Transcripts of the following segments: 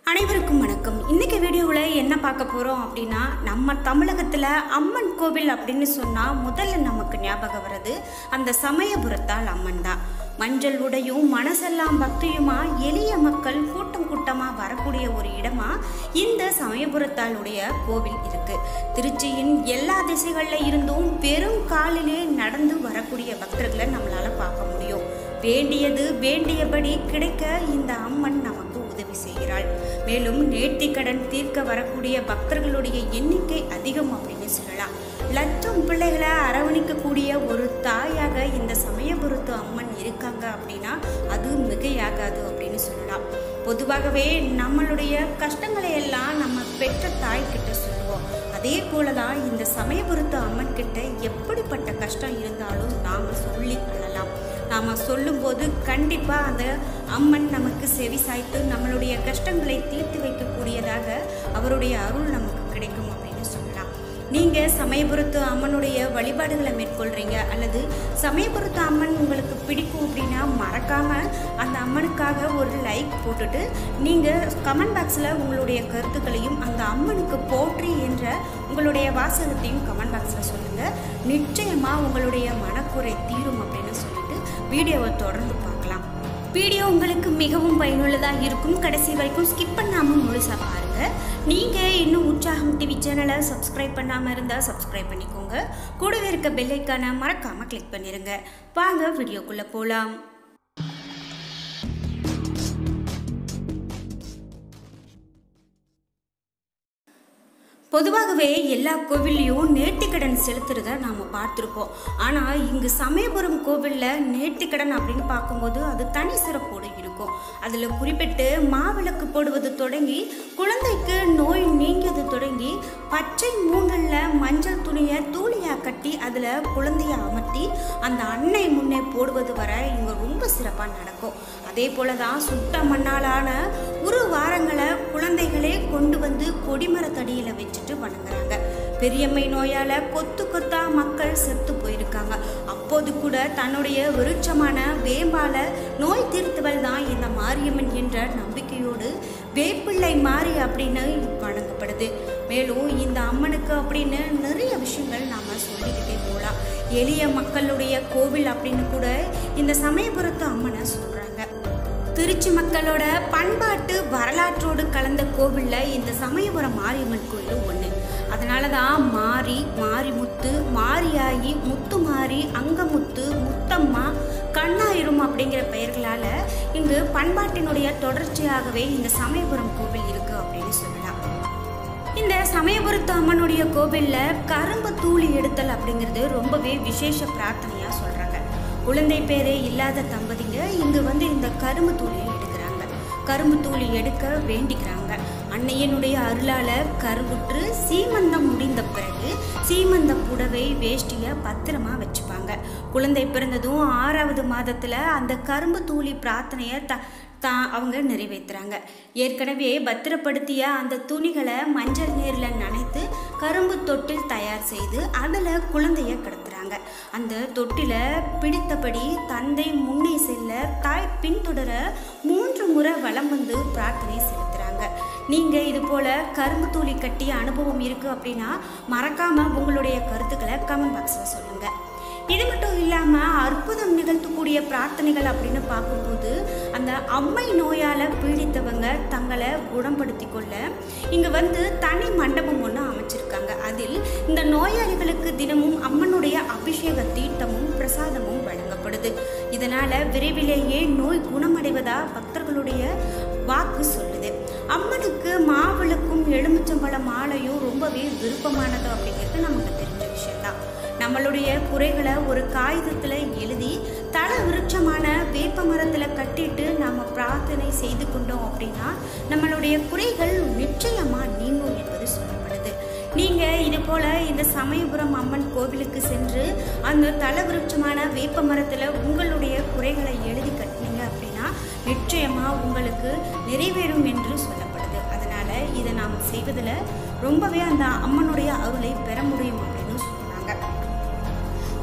அனைவருக்கும் வணக்கம் இன்னைக்கு வீடியோவில் என்ன பார்க்க போகிறோம் அப்படின்னா நம்ம தமிழகத்தில் அம்மன் கோவில் அப்படின்னு சொன்னால் முதல்ல நமக்கு ஞாபகம் வர்றது அந்த சமயபுரத்தால் அம்மன் தான் மஞ்சள் உடையும் மனசெல்லாம் பக்தியுமா எளிய மக்கள் கூட்டம் கூட்டமாக வரக்கூடிய ஒரு இடமா இந்த சமயபுரத்தாளுடைய கோவில் இருக்கு திருச்சியின் எல்லா திசைகளில் இருந்தும் பெரும் காலிலே நடந்து வரக்கூடிய பக்தர்களை நம்மளால பார்க்க முடியும் வேண்டியது வேண்டியபடி கிடைக்க இந்த அம்மன் நமக்கு உதவி செய்கிறாள் மேலும் நேர்த்திக்கடன் தீர்க்க வரக்கூடிய பக்தர்களுடைய எண்ணிக்கை அதிகம் அப்படின்னு சொல்லலாம் லட்சம் பிள்ளைகளை அரவணைக்கக்கூடிய ஒரு தாயாக இந்த சமயபுரத்து அம்மன் இருக்காங்க அப்படின்னா அது மிகையாகாது அப்படின்னு சொல்லலாம் பொதுவாகவே நம்மளுடைய கஷ்டங்களை எல்லாம் நம்ம பெற்ற தாய்கிட்ட சொல்லுவோம் அதே போல தான் இந்த சமயபுரத்து அம்மன் கிட்ட எப்படிப்பட்ட கஷ்டம் இருந்தாலும் நாம் சொல்லி அழலாம் நாம் சொல்லும்போது கண்டிப்பாக அந்த அம்மன் நமக்கு செவி சாய்த்து நம்மளுடைய கஷ்டங்களை தீர்த்து வைக்கக்கூடியதாக அவருடைய அருள் நமக்கு கிடைக்கும் அப்படின்னு சொல்லலாம் நீங்கள் சமயபுரத்து அம்மனுடைய வழிபாடுகளை மேற்கொள்கிறீங்க அல்லது சமயபுரத்து அம்மன் உங்களுக்கு பிடிக்கும் அப்படின்னா மறக்காமல் அந்த அம்மனுக்காக ஒரு லைக் போட்டுட்டு நீங்கள் கமெண்ட் பாக்ஸில் உங்களுடைய கருத்துக்களையும் அந்த அம்மனுக்கு போற்றி என்ற உங்களுடைய வாசகத்தையும் கமெண்ட் பாக்ஸில் சொல்லுங்கள் நிச்சயமாக உங்களுடைய மனக்குறை தீரும் அப்படின்னு சொல்லிட்டு வீடியோவை தொடர்ந்து பார்க்கலாம் வீடியோ உங்களுக்கு மிகவும் பயனுள்ளதாக இருக்கும் கடைசி வரைக்கும் ஸ்கிப் பண்ணாமல் முழுசாக பாருங்கள் நீங்கள் இன்னும் உற்சாகம் டிவி சேனலை சப்ஸ்கிரைப் பண்ணாமல் இருந்தால் சப்ஸ்கிரைப் பண்ணிக்கோங்க கூடவே இருக்க பெல்லைக்கான மறக்காமல் கிளிக் பண்ணிடுங்க வாங்க வீடியோக்குள்ளே போகலாம் பொதுவாகவே எல்லா கோவில்லையும் நேர்த்திக்கடன் செலுத்துறத நாம் பார்த்துருப்போம் ஆனால் இங்கு சமயபுரம் கோவிலில் நேர்த்திக்கடன் அப்படின்னு பார்க்கும்போது அது தனி சிறப்போடு இருக்கும் அதில் குறிப்பிட்டு மாவிளக்கு போடுவது தொடங்கி குழந்தைக்கு நோய் நீங்கியது தொடங்கி பச்சை மூங்கல்ல மஞ்சள் துணியை தூளியாக கட்டி அதில் குழந்தைய அமர்த்தி அந்த அன்னை முன்னே போடுவது வரை இங்கே ரொம்ப சிறப்பாக நடக்கும் அதே போல தான் சுட்ட மண்ணாலான ஒரு வாரங்களை குழந்தைகளே கொண்டு வந்து கொடிமரத்தடியில் வச்சுட்டு வணங்குறாங்க பெரியம்மை நோயால கொத்து கொத்தா மக்கள் செத்து போயிருக்காங்க அப்போது கூட தன்னுடைய விருட்சமான வேம்பால நோய் தீர்த்தவள் தான் இந்த மாரியம்மன் என்ற நம்பிக்கையோடு வேப்பிள்ளை மாறி அப்படின்னு வணங்கப்படுது மேலும் இந்த அம்மனுக்கு அப்படின்னு நிறைய விஷயங்கள் நாம சொல்லிக்கிட்டே போகலாம் எளிய மக்களுடைய கோவில் அப்படின்னு கூட இந்த சமயபுரத்து அம்மனை சொல்றாங்க திருச்சி மக்களோட பண்பாட்டு வரலாற்றோடு கலந்த கோவிலில் இந்த சமயபுரம் மாரியம்மன் கோயில் ஒன்று அதனால தான் மாரி மாரிமுத்து மாரியாயி முத்து மாரி அங்கமுத்து முத்தம்மா கண்ணாயிரும் அப்படிங்கிற பெயர்களால் இங்கு பண்பாட்டினுடைய தொடர்ச்சியாகவே இந்த சமயபுரம் கோவில் இருக்குது அப்படின்னு சொல்லலாம் இந்த சமயபுரத்து அம்மனுடைய கோவிலில் கரும்பு தூளி எடுத்தல் அப்படிங்கிறது ரொம்பவே விசேஷ பிரார்த்தனையாக சொல்கிறாங்க குழந்தை பேரே இல்லாத தம்பதிங்க இங்கு வந்து இந்த கரும்பு தூளியை எடுக்கிறாங்க கரும்பு தூளி எடுக்க வேண்டிக்கிறாங்க அன்னையனுடைய அருளால கருவுற்று சீமந்தம் முடிந்த பிறகு சீமந்த புடவை வேஷ்டியை பத்திரமா வச்சுப்பாங்க குழந்தை பிறந்ததும் ஆறாவது மாதத்துல அந்த கரும்பு தூளி பிரார்த்தனையை த தான் அவங்க நிறைவேற்றுறாங்க ஏற்கனவே பத்திரப்படுத்திய அந்த துணிகளை மஞ்சள் நீரில் நனைத்து கரும்பு தொட்டில் தயார் செய்து அதில் குழந்தைய கிடத்துறாங்க அந்த தொட்டில பிடித்தபடி தந்தை முன்னே செல்ல தாய் பின்தொடர மூன்று முறை வலம் வந்து பிரார்த்தனை செலுத்துகிறாங்க நீங்கள் இது போல் கரும்பு தூளி கட்டிய அனுபவம் இருக்குது அப்படின்னா மறக்காமல் உங்களுடைய கருத்துக்களை கமெண்ட் பாக்ஸில் சொல்லுங்கள் இது மட்டும் இல்லாமல் அற்புதம் நிகழ்த்தக்கூடிய பிரார்த்தனைகள் அப்படின்னு பார்க்கும்போது அந்த அம்மை நோயால் பீடித்தவங்க தங்களை குணப்படுத்தி கொள்ள இங்கே வந்து தனி மண்டபம் ஒன்று அமைச்சிருக்காங்க அதில் இந்த நோயாளிகளுக்கு தினமும் அம்மனுடைய அபிஷேக தீர்த்தமும் பிரசாதமும் வழங்கப்படுது இதனால் விரைவிலேயே நோய் குணமடைவதா பக்தர்களுடைய வாக்கு சொல்லுது அம்மனுக்கு மாவிளக்கும் எலுமிச்சம்பழ மாலையும் ரொம்பவே விருப்பமானது அப்படிங்கிறது நமக்கு தெரிஞ்ச விஷயம்தான் நம்மளுடைய குறைகளை ஒரு காகிதத்தில் எழுதி தல விருட்சமான வேப்ப மரத்தில் கட்டிட்டு நாம் பிரார்த்தனை செய்து கொண்டோம் அப்படின்னா நம்மளுடைய குறைகள் நிச்சயமாக நீங்கும் என்பது சொல்லப்படுது நீங்கள் இது போல் இந்த சமயபுரம் அம்மன் கோவிலுக்கு சென்று அந்த தல விருட்சமான வேப்ப மரத்தில் உங்களுடைய குறைகளை எழுதி கட்டினீங்க அப்படின்னா நிச்சயமாக உங்களுக்கு நிறைவேறும் என்று சொல்லப்படுது அதனால் இதை நாம் செய்வதில் ரொம்பவே அந்த அம்மனுடைய அருளை பெற முடியும் அப்படின்னு சொன்னாங்க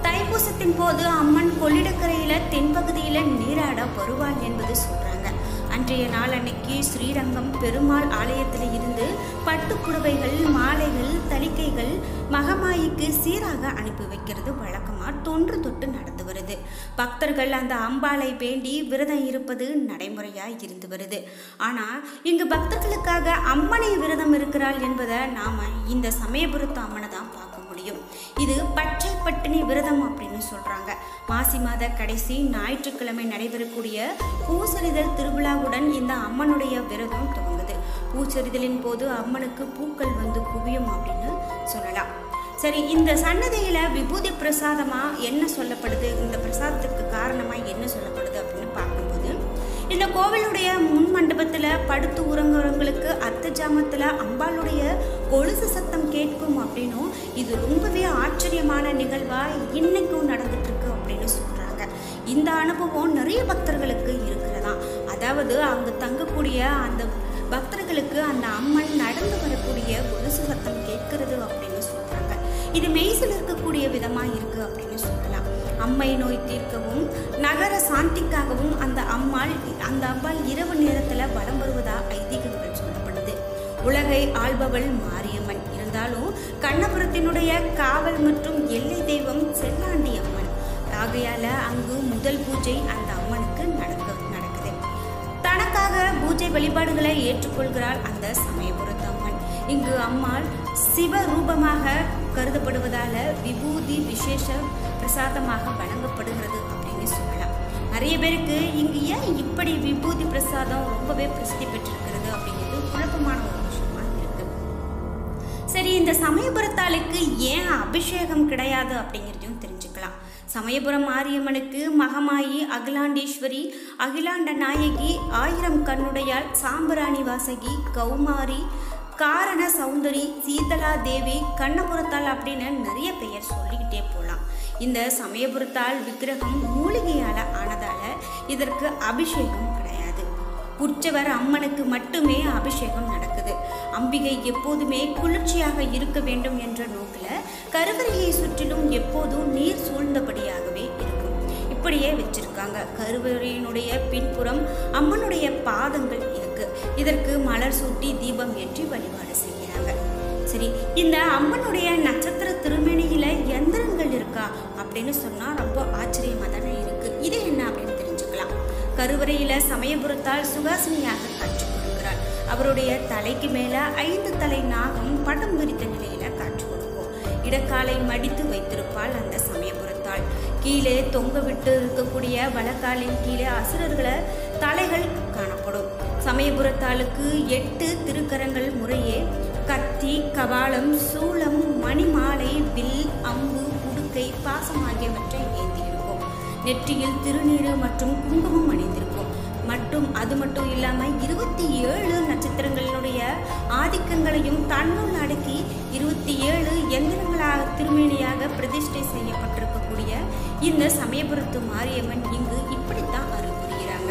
தைப்பூசத்தின் போது அம்மன் கொள்ளிடக்கரையில தென்பகுதியில நீராட வருவாள் என்பது சொல்றாங்க அன்றைய நாள் அன்னைக்கு ஸ்ரீரங்கம் பெருமாள் ஆலயத்தில் இருந்து பட்டுப்புடவைகள் மாலைகள் தலிக்கைகள் மகமாயிக்கு சீராக அனுப்பி வைக்கிறது வழக்கமாக தொன்று தொட்டு நடந்து வருது பக்தர்கள் அந்த அம்பாளை வேண்டி விரதம் இருப்பது நடைமுறையாக இருந்து வருது ஆனால் இங்கு பக்தர்களுக்காக அம்மனை விரதம் இருக்கிறாள் என்பதை நாம் இந்த சமயபுரத்து அம்மனை தான் பார்க்க முடியும் இது பச்சை பட்டினி விரதம் அப்படின்னு சொல்கிறாங்க மாசி மாத கடைசி ஞாயிற்றுக்கிழமை நடைபெறக்கூடிய பூசரிதல் திருவிழாவுடன் இந்த அம்மனுடைய விரதம் துவங்குது பூச்சரிதலின் போது அம்மனுக்கு பூக்கள் வந்து குவியும் அப்படின்னு சொல்லலாம் சரி இந்த சன்னதியில விபூதி பிரசாதமா என்ன சொல்லப்படுது இந்த பிரசாதத்துக்கு காரணமா என்ன சொல்லப்படுது அப்படின்னு பார்க்கும்போது இந்த கோவிலுடைய முன் மண்டபத்துல படுத்து உறங்குறவங்களுக்கு அர்த்த ஜாமத்துல அம்பாளுடைய கொலுசு சத்தம் கேட்கும் அப்படின்னும் இது ரொம்பவே ஆச்சரியமான நிகழ்வா இன்னைக்கும் நடந்துட்டு இருக்கு அப்படின்னு சொல்றாங்க இந்த அனுபவம் நிறைய பக்தர்களுக்கு இருக்கிறதா அதாவது அங்க தங்கக்கூடிய அந்த பக்தர்களுக்கு அந்த அம்மன் நடந்து வரக்கூடிய கொலுசு சத்தம் கேட்கிறது அப்படின்னு சொல்றாங்க இது மெய்சில் இருக்கக்கூடிய விதமா இருக்கு அப்படின்னு சொல்லலாம் அம்மை நோய் தீர்க்கவும் நகர சாந்திக்காகவும் அந்த அம்மாள் அந்த அம்பாள் இரவு நேரத்துல வலம் வருவதா ஐதீகங்கள் சொல்லப்படுது உலகை ஆள்பவள் மாரியம்மன் இருந்தாலும் கண்ணபுரத்தினுடைய காவல் மற்றும் எல்லை தெய்வம் செல்லாண்டி அம்மன் ஆகையால அங்கு முதல் பூஜை அந்த அம்மனுக்கு நடக்க நடக்குது தனக்காக பூஜை வழிபாடுகளை ஏற்றுக்கொள்கிறாள் அந்த சமயபுரத்து அம்மன் இங்கு அம்மாள் சிவ ரூபமாக கருதப்படுவதால விபூதி விசேஷ பிரசாதமாக வழங்கப்படுகிறது அப்படின்னு சொல்லலாம் நிறைய பேருக்கு இங்கு ஏன் இப்படி விபூதி பிரசாதம் ரொம்பவே பிரசித்தி பெற்றிருக்கிறது அப்படிங்கிறது குழப்பமான ஒரு விஷயமா இருக்கு சரி இந்த சமயபுரத்தாளுக்கு ஏன் அபிஷேகம் கிடையாது அப்படிங்கிறதையும் தெரிஞ்சுக்கலாம் சமயபுரம் மாரியம்மனுக்கு மகமாயி அகிலாண்டேஸ்வரி அகிலாண்ட நாயகி ஆயிரம் கண்ணுடையாள் சாம்பராணி வாசகி கௌமாரி காரண சௌந்தரி சீதலா தேவி கண்ணபுரத்தாள் அப்படின்னு நிறைய பெயர் சொல்லிக்கிட்டே போகலாம் இந்த சமயபுரத்தாள் விக்கிரகம் மூலிகையால் ஆனதால இதற்கு அபிஷேகம் கிடையாது உற்சவர் அம்மனுக்கு மட்டுமே அபிஷேகம் நடக்குது அம்பிகை எப்போதுமே குளிர்ச்சியாக இருக்க வேண்டும் என்ற நோக்கில் கருவறையை சுற்றிலும் எப்போதும் நீர் சூழ்ந்தபடியாகவே இருக்கும் இப்படியே வச்சிருக்காங்க கருவறையினுடைய பின்புறம் அம்மனுடைய பாதங்கள் இருக்கு இதற்கு மலர் சூட்டி தீபம் ஏற்றி வழிபாடு செய்கிறாங்க சரி இந்த அம்மனுடைய நட்சத்திர திருமேனியில எந்திரங்கள் இருக்கா அப்படின்னு சொன்னா ரொம்ப ஆச்சரியமா தானே இருக்கு இது என்ன அப்படின்னு தெரிஞ்சுக்கலாம் கருவறையில சமயபுரத்தால் சுகாசினியாக காட்சி கொடுக்கிறார் அவருடைய தலைக்கு மேல ஐந்து தலை நாகம் படம் விரித்த நிலையில காட்சி கொடுக்கும் இடக்காலை மடித்து வைத்திருப்பாள் அந்த சமயபுரத்தாள் கீழே தொங்க விட்டு இருக்கக்கூடிய வலக்காலின் கீழே அசுரர்களை தலைகள் காணப்படும் சமயபுரத்தாளுக்கு எட்டு திருக்கரங்கள் முறையே கத்தி கபாலம் சூளம் மணிமாலை வில் அம்பு உடுக்கை பாசம் ஆகியவற்றை ஏந்தி இருக்கும் நெற்றியில் திருநீறு மற்றும் குங்குமம் அணிந்திருக்கும் மற்றும் அது மட்டும் இல்லாமல் இருபத்தி ஏழு நட்சத்திரங்களினுடைய ஆதிக்கங்களையும் தன்னுள் அடக்கி இருபத்தி ஏழு எந்திரங்களாக திருமேனியாக பிரதிஷ்டை செய்யப்பட்டிருக்கக்கூடிய இந்த சமயபுரத்து மாரியம்மன் இங்கு இப்படித்தான் அருள் புரிகிறாங்க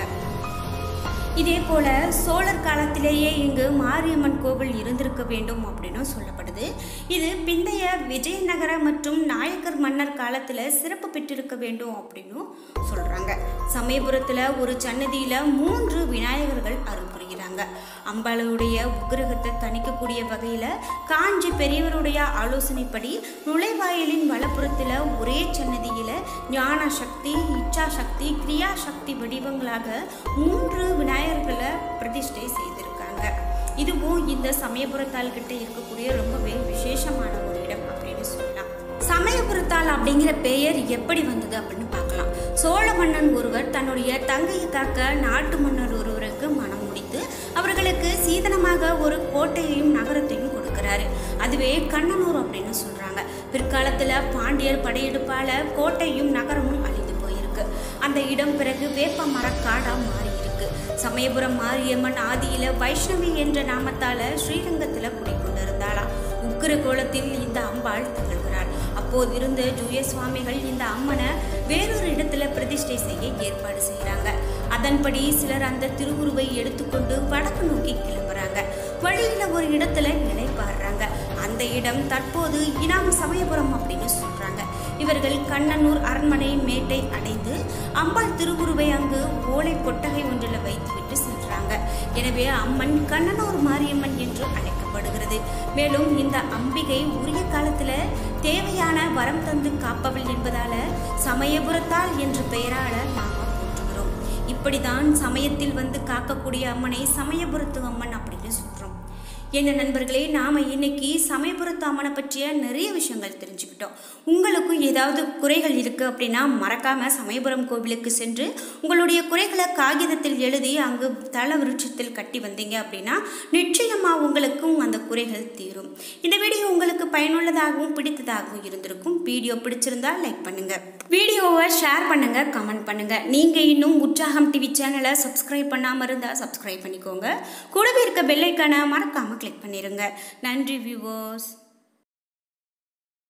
இதே போல சோழர் காலத்திலேயே இங்கு மாரியம்மன் கோவில் இருந்திருக்க வேண்டும் அப்படின்னு சொல்லப்படுது இது பிந்தைய விஜயநகர மற்றும் நாயக்கர் மன்னர் காலத்தில் சிறப்பு பெற்றிருக்க வேண்டும் அப்படின்னு சொல்கிறாங்க சமயபுரத்தில் ஒரு சன்னதியில் மூன்று விநாயகர்கள் அருள் புரிகிறாங்க அம்பாளுடைய உக்கிரகத்தை தணிக்கக்கூடிய வகையில் காஞ்சி பெரியவருடைய ஆலோசனைப்படி நுழைவாயிலின் வலப்புறத்தில் ஒரே சன்னதியில் ஞான சக்தி இச்சா சக்தி கிரியா சக்தி வடிவங்களாக மூன்று விநாயகர்களை பிரதிஷ்டை செய்திருக்காங்க இதுவும் இந்த சமயபுரத்தால் கிட்ட இருக்கக்கூடிய ரொம்பவே விசேஷமான ஒரு இடம் அப்படின்னு சொல்லலாம் சமயபுரத்தால் அப்படிங்கிற பெயர் எப்படி வந்தது அப்படின்னு பார்க்கலாம் சோழ மன்னன் ஒருவர் தன்னுடைய தங்கையை காக்க நாட்டு மன்னர் ஒருவருக்கு மனம் முடித்து அவர்களுக்கு சீதனமாக ஒரு கோட்டையையும் நகரத்தையும் கொடுக்கிறாரு அதுவே கண்ணனூர் அப்படின்னு சொல்றாங்க பிற்காலத்துல பாண்டியர் படையெடுப்பால கோட்டையும் நகரமும் அழிந்து போயிருக்கு அந்த இடம் பிறகு வேப்ப மரக்காடா மாறி இருக்கு சமயபுரம் மாரியம்மன் ஆதியில வைஷ்ணவி என்ற நாமத்தால ஸ்ரீரங்கத்துல குடிக்கொண்டிருந்தாளாம் உக்கிர கோலத்தில் இந்த அம்பாள் திகழ்கிறாள் அப்போது இருந்த ஜூய சுவாமிகள் இந்த அம்மனை வேறொரு இடத்துல பிரதிஷ்டை செய்ய ஏற்பாடு செய்கிறாங்க அதன்படி சிலர் அந்த திருவுருவை எடுத்துக்கொண்டு வடக்கு நோக்கி கிளம்புறாங்க வழியில ஒரு இடத்துல நிலைப்பாடுறாங்க அந்த இடம் தற்போது இனாம் சமயபுரம் அப்படின்னு சொல்றாங்க இவர்கள் கண்ணனூர் அரண்மனை மேட்டை அடைந்து அம்பாள் திருவுருவை அங்கு ஓலை கொட்டகை ஒன்றில் வைத்துவிட்டு சென்றாங்க சொல்றாங்க எனவே அம்மன் கண்ணனூர் மாரியம்மன் என்று அழைக்கப்படுகிறது மேலும் இந்த அம்பிகை உரிய காலத்துல தேவையான வரம் தந்து காப்பவள் என்பதால சமயபுரத்தால் என்று பெயரால நாம போற்றுகிறோம் இப்படிதான் சமயத்தில் வந்து காக்கக்கூடிய அம்மனை சமயபுரத்து அம்மன் அப்படின்னு சொல்றோம் என்ன நண்பர்களே நாம் இன்னைக்கு சமயபுரத்து அம்மனை பற்றிய நிறைய விஷயங்கள் தெரிஞ்சுக்கிட்டோம் உங்களுக்கும் ஏதாவது குறைகள் இருக்குது அப்படின்னா மறக்காமல் சமயபுரம் கோவிலுக்கு சென்று உங்களுடைய குறைகளை காகிதத்தில் எழுதி அங்கு தல விருட்சத்தில் கட்டி வந்தீங்க அப்படின்னா நிச்சயமாக உங்களுக்கும் அந்த குறைகள் தீரும் இந்த வீடியோ உங்களுக்கு பயனுள்ளதாகவும் பிடித்ததாகவும் இருந்திருக்கும் வீடியோ பிடிச்சிருந்தா லைக் பண்ணுங்க வீடியோவை ஷேர் பண்ணுங்க கமெண்ட் பண்ணுங்க நீங்க இன்னும் உற்சாகம் டிவி சேனலை சப்ஸ்கிரைப் பண்ணாமல் இருந்தால் சப்ஸ்கிரைப் பண்ணிக்கோங்க கூடவே இருக்க பெல்லைக்கான மறக்காம கிளிக் பண்ணிருங்க நன்றி வியூவர்ஸ்